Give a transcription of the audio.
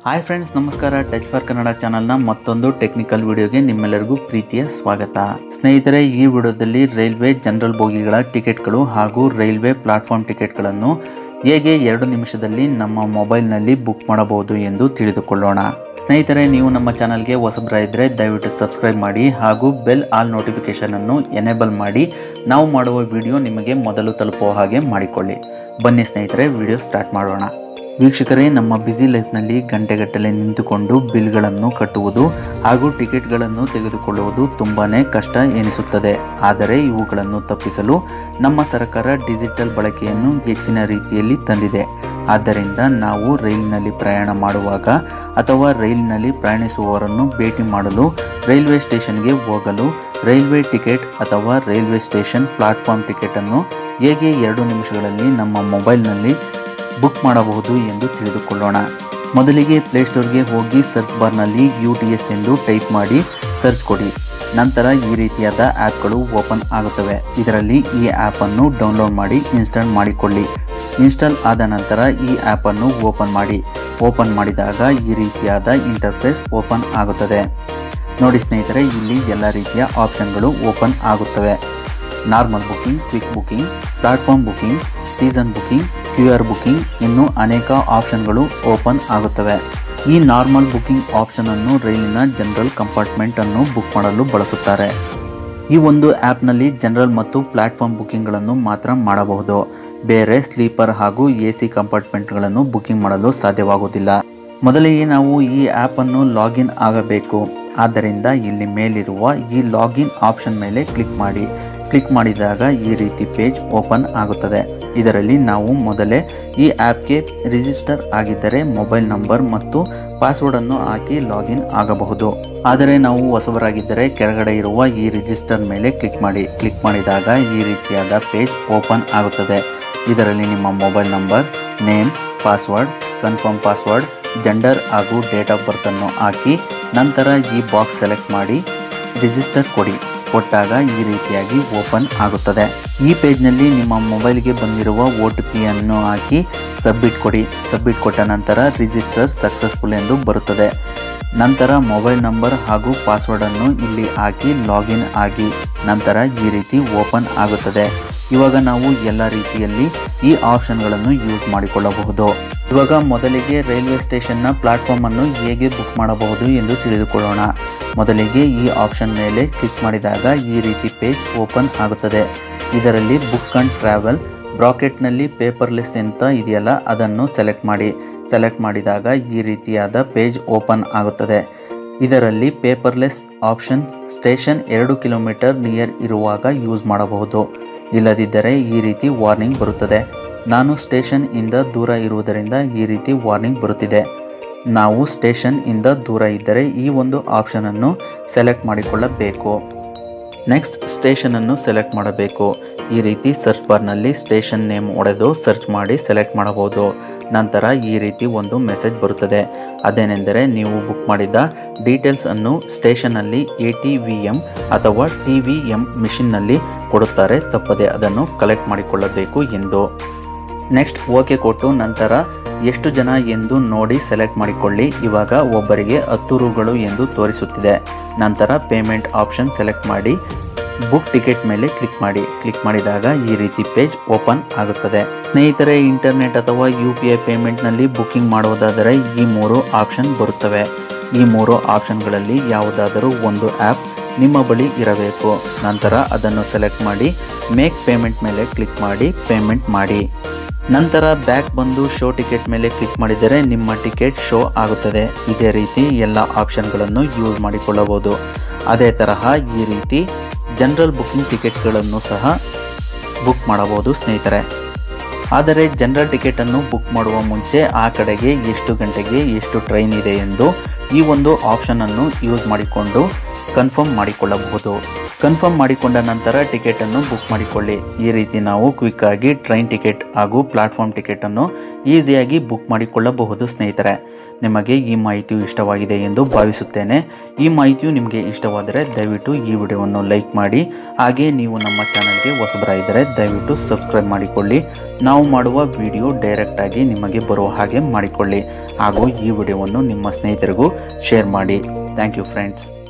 hi friends ನಮಸ್ಕಾರ touch for Kannada ಚಾನಲ್ನ ಮತ್ತೊಂದು ಟೆಕ್ನಿಕಲ್ ವಿಡಿಯೋಗೆ ನಿಮ್ಮೆಲ್ಲರಿಗೂ ಪ್ರೀತಿಯ ಸ್ವಾಗತ ಸ್ನೇಹಿತರೆ ಈ ವಿಡಿಯೋದಲ್ಲಿ ರೈಲ್ವೆ ಜನರಲ್ ಬೋಗಿಗಳ ಟಿಕೆಟ್ಗಳು ಹಾಗೂ ರೈಲ್ವೆ ಪ್ಲಾಟ್ಫಾರ್ಮ್ ಟಿಕೆಟ್ಗಳನ್ನು ಹೇಗೆ ಎರಡು ನಿಮಿಷದಲ್ಲಿ ನಮ್ಮ ಮೊಬೈಲ್ನಲ್ಲಿ ಬುಕ್ ಮಾಡಬಹುದು ಎಂದು ತಿಳಿದುಕೊಳ್ಳೋಣ ಸ್ನೇಹಿತರೆ ನೀವು ನಮ್ಮ ಚಾನಲ್ಗೆ ಹೊಸಬರಾಗಿದ್ದರೆ ದಯವಿಟ್ಟು ಸಬ್ಸ್ಕ್ರೈಬ್ ಮಾಡಿ ಹಾಗೂ ಬೆಲ್ ಆಲ್ ನೋಟಿಫಿಕೇಷನ್ ಅನ್ನು ಎನೇಬಲ್ ಮಾಡಿ ನಾವು ಮಾಡುವ ವಿಡಿಯೋ ನಿಮಗೆ ಮೊದಲು ತಲುಪುವ ಹಾಗೆ ಮಾಡಿಕೊಳ್ಳಿ ಬನ್ನಿ ಸ್ನೇಹಿತರೆ ವಿಡಿಯೋ ಸ್ಟಾರ್ಟ್ ಮಾಡೋಣ ವೀಕ್ಷಕರೇ ನಮ್ಮ ಬ್ಯುಸಿ ಲೈಫ್ನಲ್ಲಿ ಗಂಟೆಗಟ್ಟಲೆ ನಿಂತುಕೊಂಡು ಬಿಲ್ಗಳನ್ನು ಕಟ್ಟುವುದು ಹಾಗೂ ಟಿಕೆಟ್ಗಳನ್ನು ತೆಗೆದುಕೊಳ್ಳುವುದು ತುಂಬಾ ಕಷ್ಟ ಎನಿಸುತ್ತದೆ ಆದರೆ ಇವುಗಳನ್ನು ತಪ್ಪಿಸಲು ನಮ್ಮ ಸರ್ಕಾರ ಡಿಜಿಟಲ್ ಬಳಕೆಯನ್ನು ಹೆಚ್ಚಿನ ರೀತಿಯಲ್ಲಿ ತಂದಿದೆ ಆದ್ದರಿಂದ ನಾವು ರೈಲಿನಲ್ಲಿ ಪ್ರಯಾಣ ಮಾಡುವಾಗ ಅಥವಾ ರೈಲಿನಲ್ಲಿ ಪ್ರಯಾಣಿಸುವವರನ್ನು ಭೇಟಿ ಮಾಡಲು ರೈಲ್ವೆ ಸ್ಟೇಷನ್ಗೆ ಹೋಗಲು ರೈಲ್ವೆ ಟಿಕೆಟ್ ಅಥವಾ ರೈಲ್ವೆ ಸ್ಟೇಷನ್ ಪ್ಲಾಟ್ಫಾರ್ಮ್ ಟಿಕೆಟನ್ನು ಹೇಗೆ ಎರಡು ನಿಮಿಷಗಳಲ್ಲಿ ನಮ್ಮ ಮೊಬೈಲ್ನಲ್ಲಿ ಬುಕ್ ಮಾಡಬಹುದು ಎಂದು ತಿಳಿದುಕೊಳ್ಳೋಣ ಮೊದಲಿಗೆ ಪ್ಲೇಸ್ಟೋರ್ಗೆ ಹೋಗಿ ಸರ್ಚ್ ಬಾರ್ನಲ್ಲಿ ಯು ಟಿ ಎಸ್ ಎಂದು ಟೈಪ್ ಮಾಡಿ ಸರ್ಚ್ ಕೊಡಿ ನಂತರ ಈ ರೀತಿಯಾದ ಆ್ಯಪ್ಗಳು ಓಪನ್ ಆಗುತ್ತವೆ ಇದರಲ್ಲಿ ಈ ಆ್ಯಪನ್ನು ಡೌನ್ಲೋಡ್ ಮಾಡಿ ಇನ್ಸ್ಟಾಲ್ ಮಾಡಿಕೊಳ್ಳಿ ಇನ್ಸ್ಟಾಲ್ ಆದ ನಂತರ ಈ ಆ್ಯಪನ್ನು ಓಪನ್ ಮಾಡಿ ಓಪನ್ ಮಾಡಿದಾಗ ಈ ರೀತಿಯಾದ ಇಂಟರ್ಫೇಸ್ ಓಪನ್ ಆಗುತ್ತದೆ ನೋಡಿ ಸ್ನೇಹಿತರೆ ಇಲ್ಲಿ ಎಲ್ಲ ರೀತಿಯ ಆಪ್ಷನ್ಗಳು ಓಪನ್ ಆಗುತ್ತವೆ normal booking quick booking platform booking season booking Q R booking ಇನ್ನೂ ಅನೇಕ ಆಪ್ಷನ್ಗಳು ಓಪನ್ ಆಗುತ್ತವೆ ಈ ನಾರ್ಮಲ್ ಬುಕಿಂಗ್ ಆಪ್ಷನನ್ನು ರೈಲಿನ ಜನರಲ್ ಕಂಪಾರ್ಟ್ಮೆಂಟನ್ನು ಬುಕ್ ಮಾಡಲು ಬಳಸುತ್ತಾರೆ ಈ ಒಂದು ಆ್ಯಪ್ನಲ್ಲಿ ಜನರಲ್ ಮತ್ತು ಪ್ಲಾಟ್ಫಾರ್ಮ್ ಬುಕಿಂಗ್ಗಳನ್ನು ಮಾತ್ರ ಮಾಡಬಹುದು ಬೇರೆ ಸ್ಲೀಪರ್ ಹಾಗೂ ಎ ಸಿ ಕಂಪಾರ್ಟ್ಮೆಂಟ್ಗಳನ್ನು ಬುಕಿಂಗ್ ಮಾಡಲು ಸಾಧ್ಯವಾಗುವುದಿಲ್ಲ ಮೊದಲಿಗೆ ನಾವು ಈ ಆ್ಯಪನ್ನು ಲಾಗಿನ್ ಆಗಬೇಕು ಆದ್ದರಿಂದ ಇಲ್ಲಿ ಮೇಲಿರುವ ಈ ಲಾಗಿನ್ ಆಪ್ಷನ್ ಮೇಲೆ ಕ್ಲಿಕ್ ಮಾಡಿ ಕ್ಲಿಕ್ ಮಾಡಿದಾಗ ಈ ರೀತಿ ಪೇಜ್ ಓಪನ್ ಆಗುತ್ತದೆ ಇದರಲ್ಲಿ ನಾವು ಮೊದಲೇ ಈ ಆ್ಯಪ್ಗೆ ರಿಜಿಸ್ಟರ್ ಆಗಿದ್ದರೆ ಮೊಬೈಲ್ ನಂಬರ್ ಮತ್ತು ಪಾಸ್ವರ್ಡನ್ನು ಹಾಕಿ ಲಾಗಿನ್ ಆಗಬಹುದು ಆದರೆ ನಾವು ಹೊಸಬರಾಗಿದ್ದರೆ ಕೆಳಗಡೆ ಇರುವ ಈ ರಿಜಿಸ್ಟರ್ ಮೇಲೆ ಕ್ಲಿಕ್ ಮಾಡಿ ಕ್ಲಿಕ್ ಮಾಡಿದಾಗ ಈ ರೀತಿಯಾದ ಪೇಜ್ ಓಪನ್ ಆಗುತ್ತದೆ ಇದರಲ್ಲಿ ನಿಮ್ಮ mobile number name password confirm password gender ಹಾಗೂ ಡೇಟ್ ಆಫ್ ಬರ್ತನ್ನು ಹಾಕಿ ನಂತರ ಈ ಬಾಕ್ಸ್ ಸೆಲೆಕ್ಟ್ ಮಾಡಿ ರಿಜಿಸ್ಟರ್ ಕೊಡಿ ಕೊಟ್ಟಾಗ ಈ ರೀತಿಯಾಗಿ ಓಪನ್ ಆಗುತ್ತದೆ ಈ ಪೇಜ್ನಲ್ಲಿ ನಿಮ್ಮ ಮೊಬೈಲ್ಗೆ ಬಂದಿರುವ ಒ ಟಿ ಪಿಯನ್ನು ಹಾಕಿ ಸಬ್ಮಿಟ್ ಕೊಡಿ ಸಬ್ಮಿಟ್ ಕೊಟ್ಟ ನಂತರ ರಿಜಿಸ್ಟರ್ ಸಕ್ಸಸ್ಫುಲ್ ಎಂದು ಬರುತ್ತದೆ ನಂತರ ಮೊಬೈಲ್ ನಂಬರ್ ಹಾಗೂ ಪಾಸ್ವರ್ಡನ್ನು ಇಲ್ಲಿ ಹಾಕಿ ಲಾಗಿನ್ ಆಗಿ ನಂತರ ಈ ರೀತಿ ಓಪನ್ ಆಗುತ್ತದೆ ಇವಾಗ ನಾವು ಎಲ್ಲ ರೀತಿಯಲ್ಲಿ ಈ ಆಪ್ಷನ್ಗಳನ್ನು ಯೂಸ್ ಮಾಡಿಕೊಳ್ಳಬಹುದು ಇವಾಗ ಮೊದಲಿಗೆ ರೈಲ್ವೆ ಸ್ಟೇಷನ್ನ ಪ್ಲಾಟ್ಫಾರ್ಮ್ ಅನ್ನು ಹೇಗೆ ಬುಕ್ ಮಾಡಬಹುದು ಎಂದು ತಿಳಿದುಕೊಳ್ಳೋಣ ಮೊದಲಿಗೆ ಈ ಆಪ್ಷನ್ ಮೇಲೆ ಕ್ಲಿಕ್ ಮಾಡಿದಾಗ ಈ ರೀತಿ ಪೇಜ್ ಓಪನ್ ಆಗುತ್ತದೆ ಇದರಲ್ಲಿ ಬುಕ್ ಅಂಡ್ ಟ್ರಾವೆಲ್ ಬ್ರಾಕೆಟ್ನಲ್ಲಿ ಪೇಪರ್ಲೆಸ್ ಅಂತ ಇದೆಯಲ್ಲ ಅದನ್ನು ಸೆಲೆಕ್ಟ್ ಮಾಡಿ ಸೆಲೆಕ್ಟ್ ಮಾಡಿದಾಗ ಈ ರೀತಿಯಾದ ಪೇಜ್ ಓಪನ್ ಆಗುತ್ತದೆ ಇದರಲ್ಲಿ ಪೇಪರ್ಲೆಸ್ ಆಪ್ಷನ್ ಸ್ಟೇಷನ್ ಎರಡು ಕಿಲೋಮೀಟರ್ ನಿಯರ್ ಇರುವಾಗ ಯೂಸ್ ಮಾಡಬಹುದು ಇಲ್ಲದಿದ್ದರೆ ಈ ರೀತಿ ವಾರ್ನಿಂಗ್ ಬರುತ್ತದೆ ನಾನು ಸ್ಟೇಷನ್ ಇಂದ ದೂರ ಇರುವುದರಿಂದ ಈ ರೀತಿ ವಾರ್ನಿಂಗ್ ಬರುತ್ತಿದೆ ನಾವು ಸ್ಟೇಷನ್ ಇಂದ ದೂರ ಇದ್ದರೆ ಈ ಒಂದು ಆಪ್ಷನನ್ನು ಸೆಲೆಕ್ಟ್ ಮಾಡಿಕೊಳ್ಳಬೇಕು ನೆಕ್ಸ್ಟ್ ಸ್ಟೇಷನನ್ನು ಸೆಲೆಕ್ಟ್ ಮಾಡಬೇಕು ಈ ರೀತಿ ಸರ್ಚ್ ಬಾರ್ನಲ್ಲಿ ಸ್ಟೇಷನ್ ನೇಮ್ ಹೊಡೆದು ಸರ್ಚ್ ಮಾಡಿ ಸೆಲೆಕ್ಟ್ ಮಾಡಬಹುದು ನಂತರ ಈ ರೀತಿ ಒಂದು ಮೆಸೇಜ್ ಬರುತ್ತದೆ ಅದೇನೆಂದರೆ ನೀವು ಬುಕ್ ಮಾಡಿದ ಡೀಟೇಲ್ಸ್ ಅನ್ನು ಸ್ಟೇಷನ್ನಲ್ಲಿ ಎ ಟಿ ವಿ ಎಮ್ ಅಥವಾ ಟಿ ವಿ ಎಮ್ ಮಿಷಿನ್ನಲ್ಲಿ ಕೊಡುತ್ತಾರೆ ತಪ್ಪದೆ ಅದನ್ನು ಕಲೆಕ್ಟ್ ಮಾಡಿಕೊಳ್ಳಬೇಕು ಎಂದು ನೆಕ್ಸ್ಟ್ ಓಕೆ ಕೊಟ್ಟು ನಂತರ ಎಷ್ಟು ಜನ ಎಂದು ನೋಡಿ ಸೆಲೆಕ್ಟ್ ಮಾಡಿಕೊಳ್ಳಿ ಇವಾಗ ಒಬ್ಬರಿಗೆ ಹತ್ತು ರೂಗಳು ಎಂದು ತೋರಿಸುತ್ತಿದೆ ನಂತರ ಪೇಮೆಂಟ್ ಆಪ್ಷನ್ ಸೆಲೆಕ್ಟ್ ಮಾಡಿ ಬುಕ್ ಟಿಕೆಟ್ ಮೇಲೆ ಕ್ಲಿಕ್ ಮಾಡಿ ಕ್ಲಿಕ್ ಮಾಡಿದಾಗ ಈ ರೀತಿ ಪೇಜ್ ಓಪನ್ ಆಗುತ್ತದೆ ಸ್ನೇಹಿತರೆ ಇಂಟರ್ನೆಟ್ ಅಥವಾ ಯು ಪಿ ಐ ಪೇಮೆಂಟ್ನಲ್ಲಿ ಬುಕ್ಕಿಂಗ್ ಮಾಡುವುದಾದರೆ ಈ ಮೂರು ಆಪ್ಷನ್ ಬರುತ್ತವೆ ಈ ಮೂರು ಆಪ್ಷನ್ಗಳಲ್ಲಿ ಯಾವುದಾದರೂ ಒಂದು ಆ್ಯಪ್ ನಿಮ್ಮ ಬಳಿ ಇರಬೇಕು ನಂತರ ಅದನ್ನು ಸೆಲೆಕ್ಟ್ ಮಾಡಿ ಮೇಕ್ ಪೇಮೆಂಟ್ ಮೇಲೆ ಕ್ಲಿಕ್ ಮಾಡಿ ಪೇಮೆಂಟ್ ಮಾಡಿ ನಂತರ ಬ್ಯಾಕ್ ಬಂದು ಶೋ ಟಿಕೆಟ್ ಮೇಲೆ ಕ್ಲಿಕ್ ಮಾಡಿದರೆ ನಿಮ್ಮ ಟಿಕೆಟ್ ಶೋ ಆಗುತ್ತದೆ ಇದೇ ರೀತಿ ಎಲ್ಲ ಆಪ್ಷನ್ಗಳನ್ನು ಯೂಸ್ ಮಾಡಿಕೊಳ್ಳಬಹುದು ಅದೇ ತರಹ ಈ ರೀತಿ ಜನರಲ್ ಬುಕ್ಕಿಂಗ್ ಟಿಕೆಟ್ಗಳನ್ನು ಸಹ ಬುಕ್ ಮಾಡಬಹುದು ಸ್ನೇಹಿತರೆ ಆದರೆ ಜನರಲ್ ಟಿಕೆಟನ್ನು ಬುಕ್ ಮಾಡುವ ಮುಂಚೆ ಆ ಕಡೆಗೆ ಎಷ್ಟು ಗಂಟೆಗೆ ಎಷ್ಟು ಟ್ರೈನ್ ಇದೆ ಎಂದು ಈ ಒಂದು ಆಪ್ಷನನ್ನು ಯೂಸ್ ಮಾಡಿಕೊಂಡು ಕನ್ಫರ್ಮ್ ಮಾಡಿಕೊಳ್ಳಬಹುದು ಕನ್ಫರ್ಮ್ ಮಾಡಿಕೊಂಡ ನಂತರ ಟಿಕೆಟನ್ನು ಬುಕ್ ಮಾಡಿಕೊಳ್ಳಿ ಈ ರೀತಿ ನಾವು ಕ್ವಿಕ್ ಆಗಿ ಟ್ರೈನ್ ಟಿಕೆಟ್ ಹಾಗೂ ಪ್ಲಾಟ್ಫಾರ್ಮ್ ಟಿಕೆಟನ್ನು ಈಸಿಯಾಗಿ ಬುಕ್ ಮಾಡಿಕೊಳ್ಳಬಹುದು ಸ್ನೇಹಿತರೆ ನಿಮಗೆ ಈ ಮಾಹಿತಿಯು ಇಷ್ಟವಾಗಿದೆ ಎಂದು ಭಾವಿಸುತ್ತೇನೆ ಈ ಮಾಹಿತಿಯು ನಿಮಗೆ ಇಷ್ಟವಾದರೆ ದಯವಿಟ್ಟು ಈ ವಿಡಿಯೋವನ್ನು ಲೈಕ್ ಮಾಡಿ ಹಾಗೆ ನೀವು ನಮ್ಮ ಚಾನಲ್ಗೆ ಹೊಸಬರಾಗಿದ್ದರೆ ದಯವಿಟ್ಟು ಸಬ್ಸ್ಕ್ರೈಬ್ ಮಾಡಿಕೊಳ್ಳಿ ನಾವು ಮಾಡುವ ವಿಡಿಯೋ ಡೈರೆಕ್ಟಾಗಿ ನಿಮಗೆ ಬರುವ ಹಾಗೆ ಮಾಡಿಕೊಳ್ಳಿ ಹಾಗೂ ಈ ವಿಡಿಯೋವನ್ನು ನಿಮ್ಮ ಸ್ನೇಹಿತರಿಗೂ ಶೇರ್ ಮಾಡಿ ಥ್ಯಾಂಕ್ ಯು ಫ್ರೆಂಡ್ಸ್